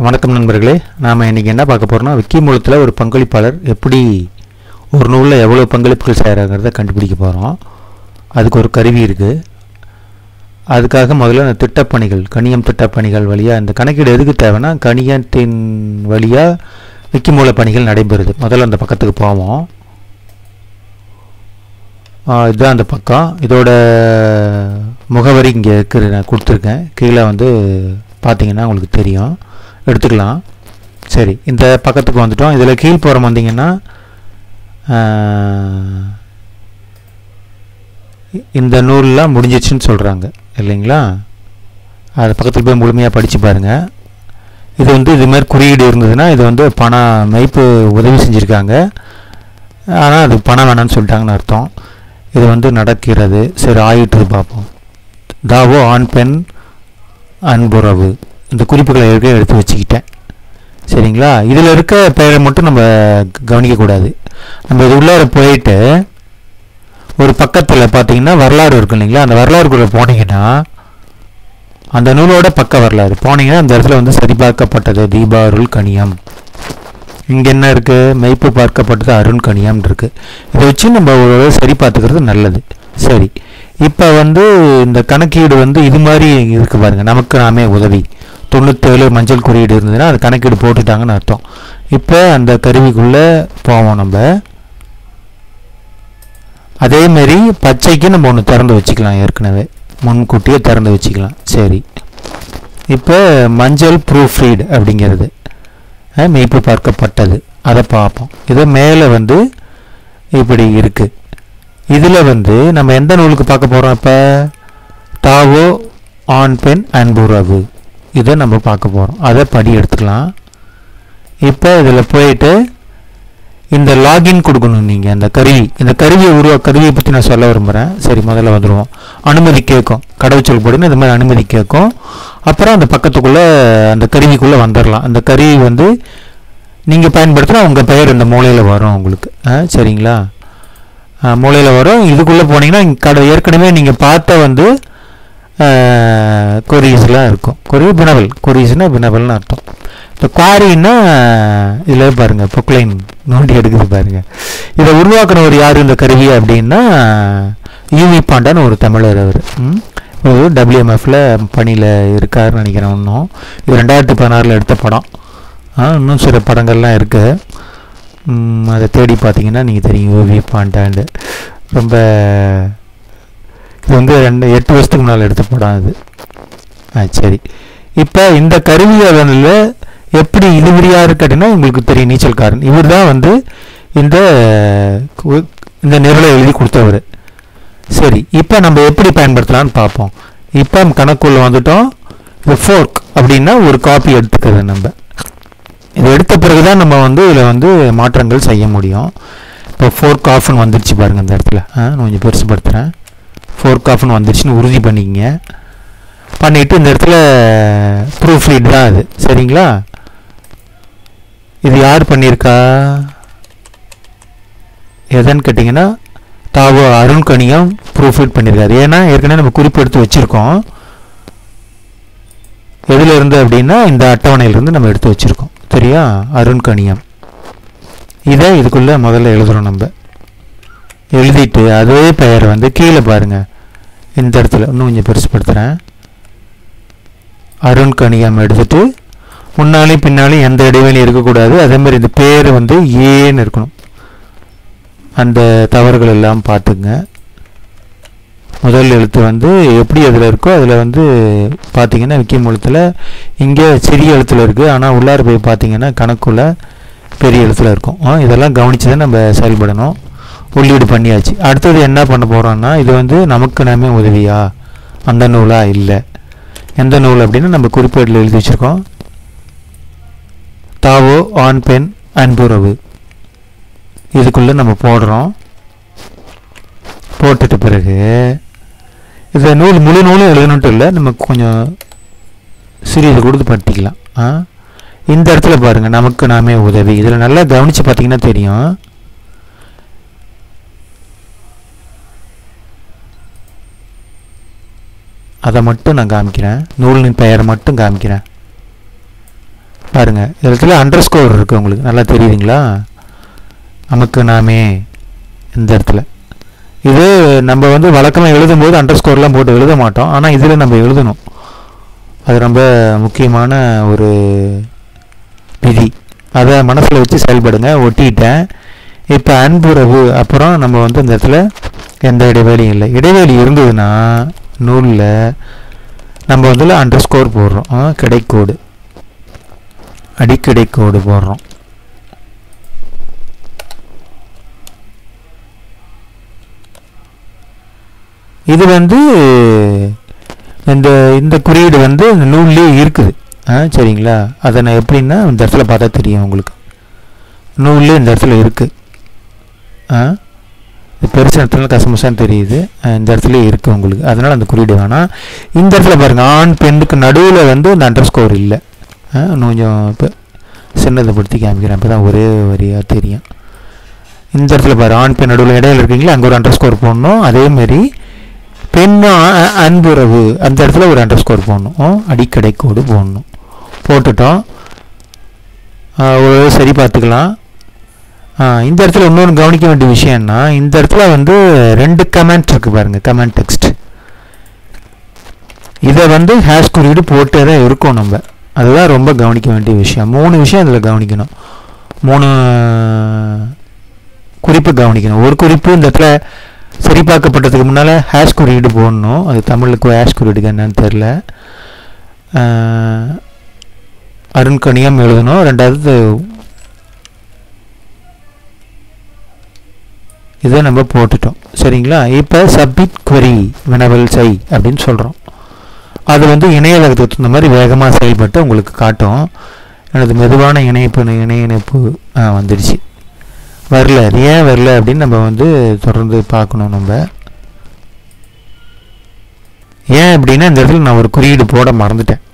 வணக்கம் நண்பர்களே நாம் இன்றைக்கி என்ன பார்க்க போகிறோம்னா விக்கி மூலத்தில் ஒரு பங்களிப்பாளர் எப்படி ஒரு நூலில் எவ்வளோ பங்களிப்புகள் செய்கிறாங்கிறத கண்டுபிடிக்க போகிறோம் அதுக்கு ஒரு கருவி இருக்குது அதுக்காக முதல்ல இந்த திட்டப்பணிகள் கணியம் திட்டப்பணிகள் வழியாக இந்த கணக்கீடு எதுக்கு தேவைன்னா கணியத்தின் வழியாக விக்கி மூல பணிகள் நடைபெறுது முதல்ல அந்த பக்கத்துக்கு போவோம் ஆ, இதுதான் அந்த பக்கம் இதோட முகவரி இங்கே இருக்கிற நான் கொடுத்துருக்கேன் கீழே வந்து பார்த்தீங்கன்னா உங்களுக்கு தெரியும் எடுத்துக்கலாம் சரி இந்த பக்கத்துக்கு வந்துட்டோம் இதில் கீழ்ப்புறம் வந்தீங்கன்னா ஆ, இந்த நூல்லாம் முடிஞ்சிச்சுன்னு சொல்கிறாங்க இல்லைங்களா அது பக்கத்தில் போய் முழுமையாக படித்து பாருங்கள் இது வந்து இது மாதிரி குறியீடு இருந்ததுன்னா இது வந்து பணம் மெய்ப்பு உதவி செஞ்சுருக்காங்க ஆனால் அது பணம் வேணாம்னு சொல்லிட்டாங்கன்னு அர்த்தம் இது வந்து நடக்கிறது சரி ஆயிட்டு பார்ப்போம் தாவோ ஆண் பெண் அன்புறவு இந்த குறிப்புகளை எடுக்க எடுத்து வச்சுக்கிட்டேன் சரிங்களா இதில் இருக்க பெயரை மட்டும் நம்ம க- கவனிக்கக்கூடாது நம்ம இது உள்ளார போயிட்டு ஒரு பக்கத்தில் பார்த்தீங்கன்னா வரலாறு இருக்கும் இல்லைங்களா அந்த வரலாறுக்குள்ளே போனீங்கன்னா அந்த நூலோட பக்க வரலாறு போனீங்கன்னா அந்த இடத்துல வந்து சரிபார்க்கப்பட்டது தீபாருள் கணியம் இங்கே என்ன இருக்குது மெய்ப்பு பார்க்கப்பட்டது அருண் கணியம் இருக்கு இதை வச்சு நம்ம ஒரு சரி பார்த்துக்கிறது நல்லது சரி இப்போ வந்து இந்த கணக்கீடு வந்து இது மாதிரி இருக்கு பாருங்க நமக்கு நாமே உதவி தொண்ணூத்தேழு மஞ்சள் குறியீடு இருந்ததுன்னா அது கணக்கீடு போட்டுட்டாங்கன்னு அர்த்தம் இப்போ அந்த கருவிக்குள்ளே போவோம் நம்ம அதே மாதிரி பச்சைக்கு நம்ம ஒன்று திறந்து வச்சுக்கலாம் ஏற்கனவே முன்கூட்டியே திறந்து வச்சுக்கலாம் சரி இப்போ மஞ்சள் ப்ரூஃப் ரீட் அப்படிங்கிறது அஹ், மெய்ப்பு பார்க்கப்பட்டது அதை பார்ப்போம் இது மேலே வந்து இப்படி இருக்கு இதில் வந்து நம்ம எந்த நூலுக்கு பார்க்க போகிறோம் இப்போ தாவோ ஆண் பெண் அன்புறவு இதை நம்ம பார்க்க போகிறோம் அதை படி எடுத்துக்கலாம் இப்போ இதில் போயிட்டு இந்த லாகின் கொடுக்கணும் நீங்கள் அந்த கருவி இந்த கருவியை உருவா கருவியை பற்றி நான் சொல்ல விரும்புகிறேன் சரி முதல்ல வந்துடுவோம் அனுமதி கேட்கும் கடவுச்சொல் போடுன்னு இந்த மாதிரி அனுமதி கேட்கும் அப்புறம் அந்த பக்கத்துக்குள்ளே அந்த கருவிக்குள்ளே வந்துடலாம் அந்த கருவி வந்து நீங்கள் பயன்படுத்தினா உங்கள் பெயர் இந்த மூலையில் வரும் உங்களுக்கு ஆ, சரிங்களா மூலையில் வரும் இதுக்குள்ளே போனீங்கன்னா இங்க கட ஏற்கனவே நீங்கள் பார்த்த வந்து கொரியஸ்லாம் இருக்கும் கொரிய வினவல் கொரியஸ்னா வினவல்னு அர்த்தம் இப்போ குவாரின்னா இதில் பாருங்கள் பொக்லைன் நோண்டி எடுக்குது பாருங்கள் இதை உருவாக்குனவர் யார் இந்த கருவி அப்படின்னா யூவி பாண்டான்னு ஒரு தமிழர் அவர் ம் ஒரு டபிள்யூஎம்எஃப்ல பணியில் இருக்காருன்னு நினைக்கிறேன் இன்னும் இது ரெண்டாயிரத்தி பதினாறில் எடுத்த படம் ஆ, இன்னும் சில படங்கள்லாம் இருக்குது ம், அதை தேடி பார்த்தீங்கன்னா நீங்கள் தெரியும் யூவி பாண்டாண்டு ரொம்ப இது வந்து ரெண்டு எட்டு வருஷத்துக்கு முன்னால் எடுத்த படம் இது ஆ சரி இப்போ இந்த கருவி அதனில் எப்படி இழுபறியாக கேட்டிங்கன்னா உங்களுக்கு தெரியும் நீச்சல்காரன் இவர் தான் வந்து இந்த கு- இந்த நிரலை எழுதி கொடுத்தவர் சரி இப்போ நம்ம எப்படி பயன்படுத்தலாம்னு பார்ப்போம் இப்போ கணக்குள்ள வந்துட்டோம் இது ஃபோர்க் அப்படின்னா ஒரு காப்பி எடுத்துக்கிறது நம்ம இது எடுத்த பிறகு தான் நம்ம வந்து இதில் வந்து மாற்றங்கள் செய்ய முடியும் இப்போ ஃபோர்க் ஆஃப்னு வந்துருச்சு பாருங்கள் இந்த இடத்துல ஆ, நான் கொஞ்சம் பெருசுப்படுத்துகிறேன் ஃபோர்க் ஆஃப்னு வந்துருச்சுன்னு உறுதி பண்ணிக்கங்க பண்ணிவிட்டு இந்த இடத்துல ப்ரூஃப் ரீட் தான் அது சரிங்களா இது யார் பண்ணியிருக்கா எதுன்னு கேட்டிங்கன்னா தாவோ அருண் கணியம் ப்ரூஃப் ரீட் பண்ணியிருக்காரு ஏன்னா ஏற்கனவே நம்ம குறிப்பு எடுத்து வச்சுருக்கோம் எதில் இருந்து அப்படின்னா இந்த அட்டவணையிலிருந்து நம்ம எடுத்து வச்சுருக்கோம் சரியா அருண் கணியம் இதை இதுக்குள்ளே முதல்ல எழுதுறோம் நம்ம எழுதிட்டு அதே பெயரை வந்து கீழே பாருங்க இந்த இடத்துல இன்னும் கொஞ்சம் பெருசுப்படுத்துகிறேன் அருண் கணியம் எடுத்துட்டு முன்னாலையும் பின்னாலையும் எந்த இடைவெளியும் இருக்கக்கூடாது அதே மாதிரி இந்த பேர் வந்து ஏன்னு இருக்கணும் அந்த தவறுகள் எல்லாம் பார்த்துங்க முதல் எழுத்து வந்து எப்படி அதில் இருக்கோ அதில் வந்து பார்த்தீங்கன்னா விக்கி மூலத்தில் இங்கே சிறிய எழுத்துல இருக்குது ஆனால் உள்ளார போய் பார்த்தீங்கன்னா கணக்குள்ள பெரிய எழுத்துல இருக்கும் ஆ, இதெல்லாம் கவனித்து தான் நம்ம செயல்படணும் உள்ளீடு பண்ணியாச்சு அடுத்தது என்ன பண்ண போகிறோம்னா இது வந்து நமக்கு நாமே உதவியா அந்த நூலா இல்லை எந்த நூல் அப்படின்னா நம்ம குறிப்பேட்டில் எழுதி வச்சுருக்கோம் தாவோ ஆண் பெண் அன்புறவு இதுக்குள்ளே நம்ம போடுறோம் போட்டுட்ட பிறகு இந்த நூல் முழு நூலும் எழுதணுன்ட்டு இல்லை நமக்கு கொஞ்சம் சிறியது கொடுத்து படுத்திக்கலாம் ஆ இந்த இடத்துல பாருங்கள் நமக்கு நாமே உதவி இதில் நல்லா கவனித்து பார்த்தீங்கன்னா தெரியும் அதை மட்டும் நான் காமிக்கிறேன் நூலின் பெயரை மட்டும் காமிக்கிறேன் பாருங்கள் இந்த இடத்துல அண்டர் ஸ்கோர் இருக்குது உங்களுக்கு நல்லா தெரியுதுங்களா நமக்கு நாமே இந்த இடத்துல இது நம்ம வந்து வழக்கமாக எழுதும்போது அண்டர் ஸ்கோர்லாம் போட்டு எழுத மாட்டோம் ஆனால் இதில் நம்ம எழுதணும் அது ரொம்ப முக்கியமான ஒரு விதி அதை மனசில் வச்சு செயல்படுங்க ஒட்டிட்டேன் இப்போ அன்புறவு அப்புறம் நம்ம வந்து இந்த இடத்துல எந்த இடைவெளியும் இல்லை இடைவெளி இருந்ததுன்னா நூலில் நம்ம வந்து அண்டர் ஸ்கோர் போடுறோம் ஆ, கிடைக்கோடு அடிக்கடைக்கோடு போடுறோம் இது வந்து இந்த இந்த குறியீடு வந்து இந்த நூல்லே இருக்குது ஆ சரிங்களா அதை நான் எப்படின்னா இந்த இடத்துல பார்த்தா தெரியும் உங்களுக்கு நூல்லே இந்த இடத்துல இருக்குது ஆ இது பெருசு இடத்துல கசமசான்னு தெரியுது ஆ, இந்த இடத்துல இருக்குது உங்களுக்கு அதனால் அந்த குறியீடு வேணாம் இந்த இடத்துல பாருங்கள் ஆண் பெண்ணுக்கு நடுவில் வந்து இந்த அண்டர் ஸ்கோர் இல்லை ஆ, இன்னும் கொஞ்சம் இப்போ சின்னதைப்படுத்தி காமிக்கிறேன் அப்போ தான் ஒரே வரியாக தெரியும் இந்த இடத்துல பாரு ஆண் பெண் நடுவில் இடையில இருக்கீங்களா அங்கே ஒரு அண்டர் ஸ்கோர் போடணும் அதேமாரி பெண்ணும் அ- அன்புறவு அந்த இடத்துல ஒரு அண்டர் ஸ்கோர் போடணும் ஆ, அடிக்கடை கோடு போடணும் போட்டுட்டோம் ஆ, ஒரு சரி பார்த்துக்கலாம் ஆ, இந்த இடத்துல இன்னொன்று கவனிக்க வேண்டிய விஷயம்னா இந்த இடத்துல வந்து ரெண்டு கமெண்ட் இருக்குது பாருங்கள் கமெண்ட் டெக்ஸ்ட் இதை வந்து ஹேஷ் குறியீடு போட்டே தான் இருக்கும் நம்ம அதுதான் ரொம்ப கவனிக்க வேண்டிய விஷயம் மூணு விஷயம் இதில் கவனிக்கணும் மூணு குறிப்பு கவனிக்கணும் ஒரு குறிப்பு இந்த இடத்துல சரிபார்க்கப்பட்டதுக்கு முன்னால் ஹேஷ் குறியீடு போடணும் அது தமிழுக்கு ஹேஷ் குறியீடுக்கு என்னன்னு தெரில அருண்கணியம் எழுதணும் ரெண்டாவது இதை நம்ம போட்டுட்டோம் சரிங்களா இப்போ சப்மிட் query வினவல் செய் அப்படின்னு சொல்கிறோம் அது வந்து இணையதளத்துக்கு தகுந்த மாதிரி வேகமாக செயல்பட்டு உங்களுக்கு காட்டும் எனது மெதுவான இணைப்பு இணைய இணைப்பு ஆ, வந்துடுச்சு வரல அது ஏன் வரல அப்படின்னு நம்ம வந்து தொடர்ந்து பார்க்கணும் நம்ம ஏன் அப்படின்னா இந்த இடத்துல நான் ஒரு குறியீடு போட மறந்துட்டேன்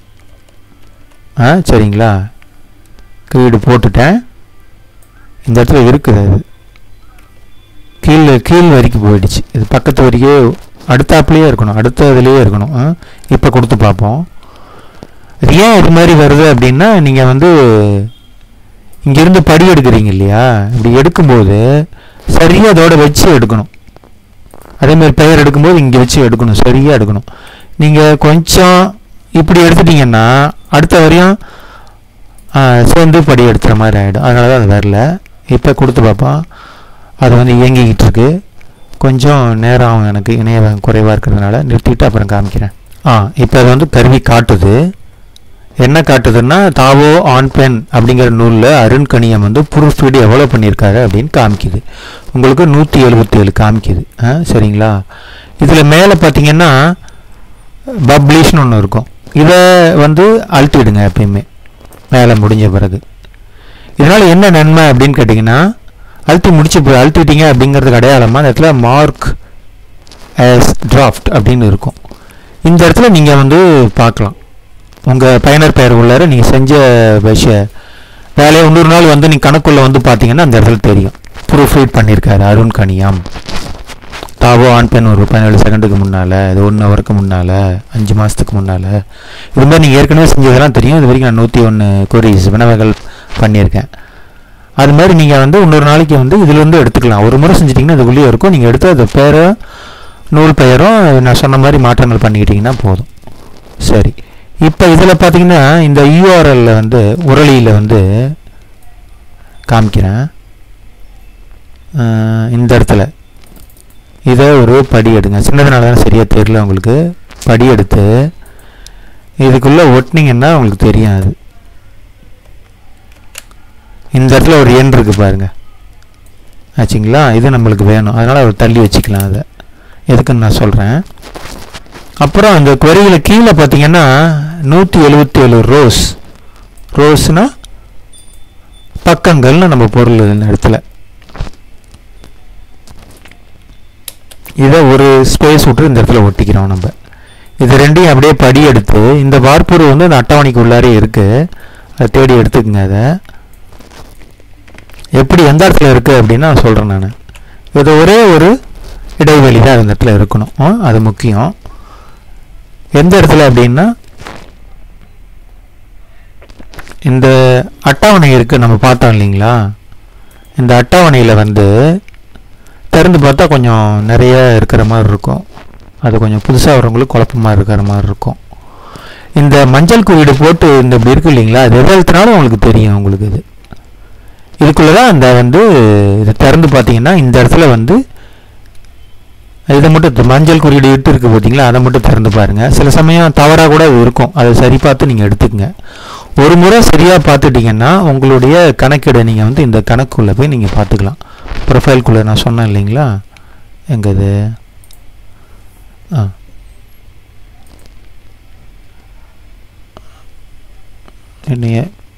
ஆ சரிங்களா குறியீடு போட்டுட்டேன் இந்த இடத்துல இருக்குது அது கீழ் கீழ் வரைக்கும் போயிடுச்சு இது பக்கத்து வரைக்கும் அடுத்தாப்புலேயே இருக்கணும் அடுத்த இதுலேயே இருக்கணும் இப்போ கொடுத்து பார்ப்போம் இது ஏன் இது மாதிரி வருது அப்படின்னா நீங்கள் வந்து இங்கேருந்து படி எடுக்கிறீங்க இல்லையா இப்படி எடுக்கும்போது சரியாக அதோட வச்சு எடுக்கணும் அதேமாதிரி பெயர் எடுக்கும்போது இங்கே வச்சு எடுக்கணும் சரியாக எடுக்கணும் நீங்கள் கொஞ்சம் இப்படி எடுத்துட்டீங்கன்னா அடுத்த வரையும் ஆ, சேர்ந்து படி எடுத்துகிற மாதிரி ஆகிடும் அதனால தான் அது வரல இப்போ கொடுத்து பார்ப்போம் அது வந்து இயங்கிக்கிட்டு இருக்கு கொஞ்சம் நேரம் ஆகும் எனக்கு இணைய வேகம் குறைவாக இருக்கிறதுனால நிறுத்திட்டு அப்புறம் காமிக்கிறேன் ஆ இப்போ அது வந்து கருவி காட்டுது என்ன காட்டுதுன்னா தாவோ ஆன் பென் அப்படிங்கிற நூலில் அருண்கணியம் வந்து ப்ரூஃப் ஃபீடு எவ்வளோ பண்ணியிருக்காரு அப்படின்னு காமிக்குது உங்களுக்கு நூற்றி எழுபத்தேழு காமிக்குது ஆ சரிங்களா இதில் மேலே பார்த்தீங்கன்னா பப்ளிஷ்னு ஒன்று இருக்கும் இதை வந்து அழுத்திடுங்க எப்பயுமே மேலே முடிஞ்ச பிறகு இதனால் என்ன நன்மை அப்படின்னு கேட்டிங்கன்னா அழுத்தி முடிச்சு போய் அழுத்திட்டீங்க அப்படிங்கிறதுக்கு அடையாளமாக அந்த இடத்துல மார்க் as draft அப்படின்னு இருக்கும் இந்த இடத்துல நீங்கள் வந்து பார்க்கலாம் உங்கள் பயனர் பெயர் உள்ளார நீங்கள் செஞ்ச விஷய வேலையை இன்னொரு நாள் வந்து நீங்கள் கணக்குள்ளே வந்து பார்த்தீங்கன்னா அந்த இடத்துல தெரியும் ப்ரூஃப் ரீட் பண்ணியிருக்காரு அருண் கனியாம் தாவோ ஆண் பெண் ஒரு பதினேழு செகண்டுக்கு முன்னால் இது ஒன்று ஹவருக்கு முன்னால் அஞ்சு மாதத்துக்கு முன்னால் இது மாதிரி நீங்கள் ஏற்கனவே செஞ்சதெல்லாம் தெரியும் இது வரைக்கும் நான் நூற்றி ஒன்று கொரிஸ் வினவகள் பண்ணியிருக்கேன் அது மாதிரி நீங்கள் வந்து இன்னொரு நாளைக்கு வந்து இதுலேருந்து எடுத்துக்கலாம் ஒரு முறை செஞ்சிட்டிங்கன்னா இதுக்குள்ளேயே இருக்கும் நீங்கள் எடுத்து அது பேரை நூல் பெயரும் நான் சொன்ன மாதிரி மாற்றங்கள் பண்ணிக்கிட்டிங்கன்னா போதும் சரி இப்போ இதில் பார்த்தீங்கன்னா இந்த யூஆர்எல்ல வந்து உரளியில் வந்து காமிக்கிறேன் அஹ் இந்த இடத்துல இதை ஒரு படி எடுங்க சின்னதுனால தான் சரியாக தெரியல உங்களுக்கு படி எடுத்து இதுக்குள்ளே ஒட்டினீங்கன்னா உங்களுக்கு தெரியும் அது இந்த இடத்துல ஒரு எண் இருக்குது பாருங்க ஆச்சுங்களா இது நம்மளுக்கு வேணும் அதனால் அவர் தள்ளி வச்சுக்கலாம் அதை எதுக்குன்னு நான் சொல்கிறேன் அப்புறம் அந்த குவரியில் கீழே பார்த்தீங்கன்னா நூற்றி எழுபத்தி ஏழு ரோஸ் ரோஸ்னா பக்கங்கள்னு நம்ம பொருள் இந்த இடத்துல இதை ஒரு ஸ்பேஸ் விட்டு இந்த இடத்துல ஒட்டிக்கிறோம் நம்ம இது ரெண்டையும் அப்படியே படி எடுத்து இந்த வார்ப்புரு வந்து அந்த அட்டவணைக்கு உள்ளாரே இருக்குது அதை தேடி எடுத்துக்கங்க அதை எப்படி எந்த இடத்துல இருக்குது அப்படின்னு நான் சொல்கிறேன் நான் இது ஒரே ஒரு இடைவெளி தான் அந்த இடத்துல இருக்கணும் ஆ, அது முக்கியம் எந்த இடத்துல அப்படின்னா இந்த அட்டவணை இருக்குது நம்ம பார்த்தோம் இல்லைங்களா இந்த அட்டவணையில் வந்து திறந்து பார்த்தா கொஞ்சம் நிறைய இருக்கிற மாதிரி இருக்கும் அது கொஞ்சம் புதுசாக வரவங்களுக்கு குழப்பமாக இருக்கிற மாதிரி இருக்கும் இந்த மஞ்சள் குறியீடு போட்டு இந்த இப்படி இருக்கு இல்லைங்களா அது எதை எழுத்துனாலும் உங்களுக்கு தெரியும் உங்களுக்கு இது இதுக்குள்ளே தான் அந்த வந்து இதை திறந்து பார்த்தீங்கன்னா இந்த இடத்துல வந்து இதை மட்டும் இந்த மஞ்சள் குறியீடு இட்டு இருக்கு பார்த்தீங்களா அதை மட்டும் திறந்து பாருங்கள் சில சமயம் தவறாக கூட இது இருக்கும் அதை சரி பார்த்து நீங்கள் எடுத்துக்கங்க ஒரு முறை சரியாக பார்த்துட்டிங்கன்னா உங்களுடைய கணக்கீடை நீங்கள் வந்து இந்த கணக்குள்ளே போய் நீங்கள் பார்த்துக்கலாம் ப்ரொஃபைல்குள்ளே நான் சொன்னேன் இல்லைங்களா எங்கே இது ஆ என்னைய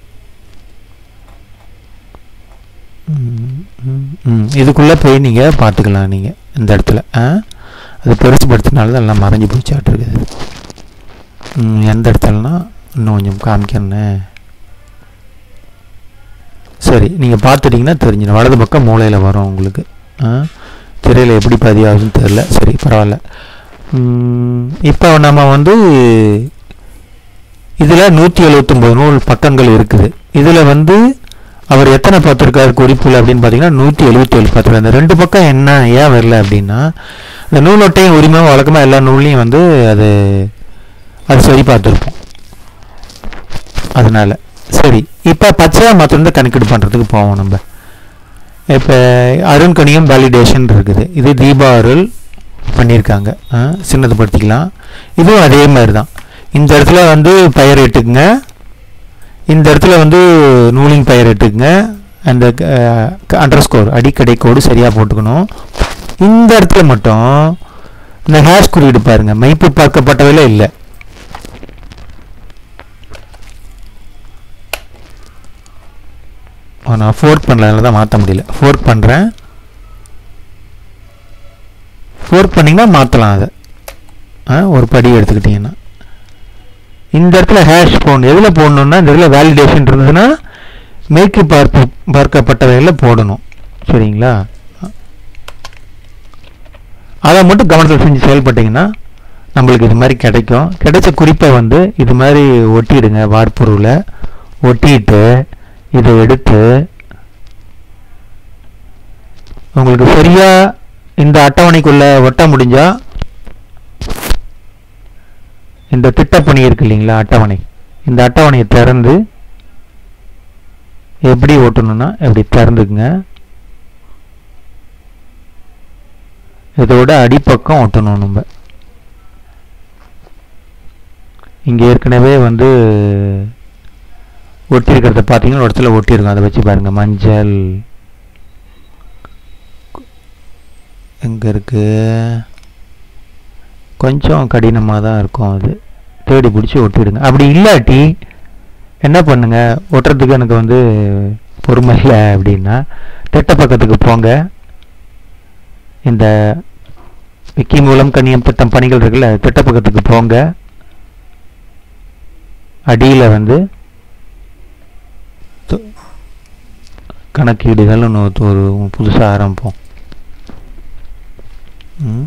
ம், ம், ம். இதுக்குள்ளே போய் நீங்கள் பார்த்துக்கலாம் நீங்கள் இந்த இடத்துல ஆ அது பெருசுப்படுத்தினால தான் எல்லாம் மறைஞ்சு போச்சாட்டிருக்குது ம், எந்த இடத்துலனா இன்னும் கொஞ்சம் காமிக்கிறேன் சரி நீங்கள் பார்த்துட்டிங்கன்னா தெரிஞ்சிடும் வலது பக்கம் மூலையில் வரும் உங்களுக்கு ஆ திரையில் எப்படி பதிவாகுதுன்னு தெரில சரி பரவாயில்ல இப்போ நம்ம வந்து இதில் நூற்றி எழுபத்தொம்போது நூல் பக்கங்கள் இருக்குது இதில் வந்து அவர் எத்தனை பார்த்துருக்காரு குறிப்புல அப்படின்னு பார்த்தீங்கன்னா நூற்றி எழுபத்தேழு பார்த்துருக்காரு இந்த ரெண்டு பக்கம் என்ன ஏன் வரல அப்படின்னா இந்த நூலொட்டையும் உரிமை வழக்கமாக எல்லா நூல்லையும் வந்து அது அது சரி பார்த்துருப்போம் அதனால் சரி இப்போ பச்சையாக மாத்திரம் கணக்கீடு பண்ணுறதுக்கு போவோம் நம்ம இப்போ அருண்கணியம் வேலிடேஷன் இருக்குது இது தீபா அருள் பண்ணியிருக்காங்க ஆ, சின்னதுபடுத்திக்கலாம் இதுவும் அதே மாதிரி தான் இந்த இடத்துல வந்து பெயர் இட்டுக்குங்க இந்த இடத்துல வந்து நூலின் பெயர் இட்டுக்குங்க அந்த அண்டர் ஸ்கோர் அடிக்கடை கோடு சரியாக போட்டுக்கணும் இந்த இடத்துல மட்டும் இந்த ஹேஷ் குறியீடு பாருங்கள் மைப்பு பார்க்கப்பட்டவையில் இல்லை ஓ, நான் ஃபோர்க் பண்ணல தான் மாற்ற முடியல ஃபோர்க் பண்ணுறேன் ஃபோர்க் பண்ணிங்கன்னா மாற்றலாம் அதை ஆ ஒரு படி எடுத்துக்கிட்டிங்கன்னா இந்த இடத்துல ஹேஷ் போடணும் எதில் போடணும்னா இந்த இடத்துல வேலிடேஷன் இருந்ததுன்னா மேய்க்கு பார்ப்பு பார்க்கப்பட்டவைகளில் போடணும் சரிங்களா அதை மட்டும் கவனத்தில் செஞ்சு செயல்பட்டிங்கன்னா நம்மளுக்கு இது மாதிரி கிடைக்கும் கிடைச்ச குறிப்பை வந்து இது மாதிரி ஒட்டிடுங்க வார்ப்புருவில் ஒட்டிட்டு இதை எடுத்து உங்களுக்கு சரியா இந்த அட்டவணைக்குள்ள ஒட்ட முடிஞ்சா இந்த திட்டப்பணி இருக்கு இல்லைங்களா அட்டவணை இந்த அட்டவணையை திறந்து எப்படி ஒட்டணும்னா எப்படி திறந்துக்குங்க இதோட அடிப்பக்கம் ஒட்டணும் நம்ம இங்கே ஏற்கனவே வந்து ஒட்டியிருக்கிறத பார்த்தீங்கன்னா ஒரு இடத்துல ஒட்டியிருக்கும் அதை வச்சு பாருங்க மஞ்சள் எங்கே இருக்கு கொஞ்சம் கடினமாக தான் இருக்கும் அது தேடி பிடிச்சி ஒட்டிடுங்க அப்படி இல்லாட்டி என்ன பண்ணுங்க ஒட்டுறதுக்கு எனக்கு வந்து பொறுமை இல்லை அப்படின்னா திட்ட பக்கத்துக்கு போங்க இந்த விக்கி மூலம் கண்ணியம் திட்டம் பணிகள் இருக்குல்ல திட்ட பக்கத்துக்கு போங்க அடியில் வந்து து- கணக்கீடுகள் ஒன்று ஒரு புதுசாக ஆரம்பிப்போம் ம்.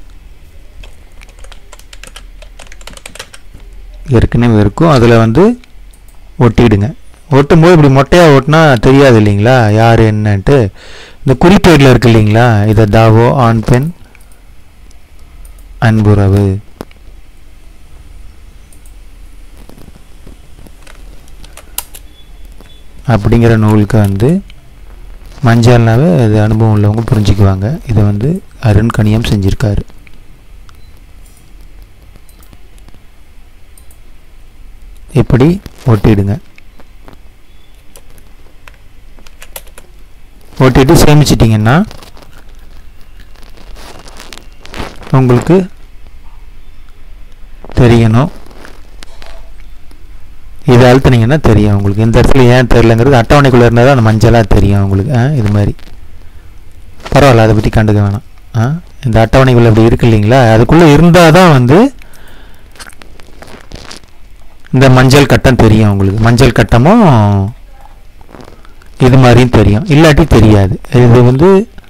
ஏற்கனவே இருக்கும் அதில் வந்து ஒட்டிடுங்க ஒட்டும்போது இப்படி மொட்டையாக ஒட்டினா தெரியாது இல்லைங்களா யார் என்னன்ட்டு இந்த குறிப்பேடில் இருக்கு இல்லைங்களா இதை தாவோ ஆண் பெண் அன்புறவு அப்படிங்கிற நூலுக்கு வந்து மஞ்சள்னாவே அது அனுபவம் உள்ளவங்க புரிஞ்சுக்குவாங்க இதை வந்து அருண் கணியம் செஞ்சுருக்காரு இப்படி ஒட்டிடுங்க ஒட்டிட்டு சேமிச்சிட்டிங்கன்னா உங்களுக்கு தெரியணும் இதை அழுத்துனீங்கன்னா தெரியும் உங்களுக்கு இந்த இடத்துல ஏன் தெரிலங்கிறது அட்டவணைக்குள்ளே இருந்தால் தான் அந்த மஞ்சளாக தெரியும் உங்களுக்கு ஆ இது மாதிரி பரவாயில்ல அதை பற்றி கண்டுக்க வேணாம் ஆ இந்த அட்டவணைக்குள்ளே இப்படி இருக்கு இல்லைங்களா அதுக்குள்ளே இருந்தால் தான் வந்து இந்த மஞ்சள் கட்டம் தெரியும் உங்களுக்கு மஞ்சள் கட்டமும் இது மாதிரியும் தெரியும் இல்லாட்டி தெரியாது இது வந்து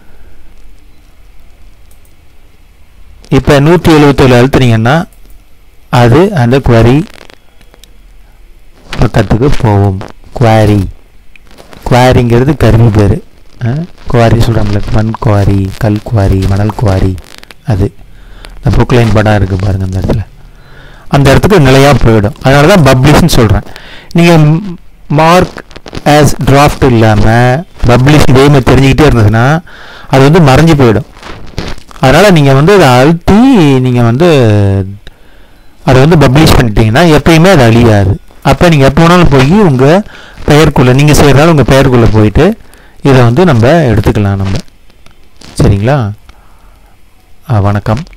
இப்போ நூற்றி எழுபத்தேழு அழுத்துனீங்கன்னா அது அந்த குவரி பக்கத்துக்கு போகும் குவாரி குவாரிங்கிறது கருவி பேர் குவாரி சொல்கிறாங்களே மண் குவாரி கல் குவாரி மணல் குவாரி அது இந்த புக்லைன் படம் இருக்குது பாருங்கள் அந்த இடத்துல அந்த இடத்துக்கு நிலையாக போயிடும் அதனால தான் பப்ளிஷ்னு சொல்கிறேன் நீங்கள் மார்க் ஆஸ் டிராஃப்ட் இல்லாமல் பப்ளிஷ் இதே மாதிரி தெரிஞ்சுக்கிட்டே இருந்ததுன்னா அது வந்து மறைஞ்சு போயிடும் அதனால் நீங்கள் வந்து அதை அழுத்தி நீங்கள் வந்து அதை வந்து பப்ளிஷ் பண்ணிட்டீங்கன்னா எப்பயுமே அது அழியாது அப்போ நீங்கள் எப்போ வேணாலும் போய் உங்கள் பெயருக்குள்ளே நீங்கள் செய்கிறதால உங்கள் பெயருக்குள்ளே போயிட்டு இதை வந்து நம்ம எடுத்துக்கலாம் நம்ம சரிங்களா ஆ, வணக்கம்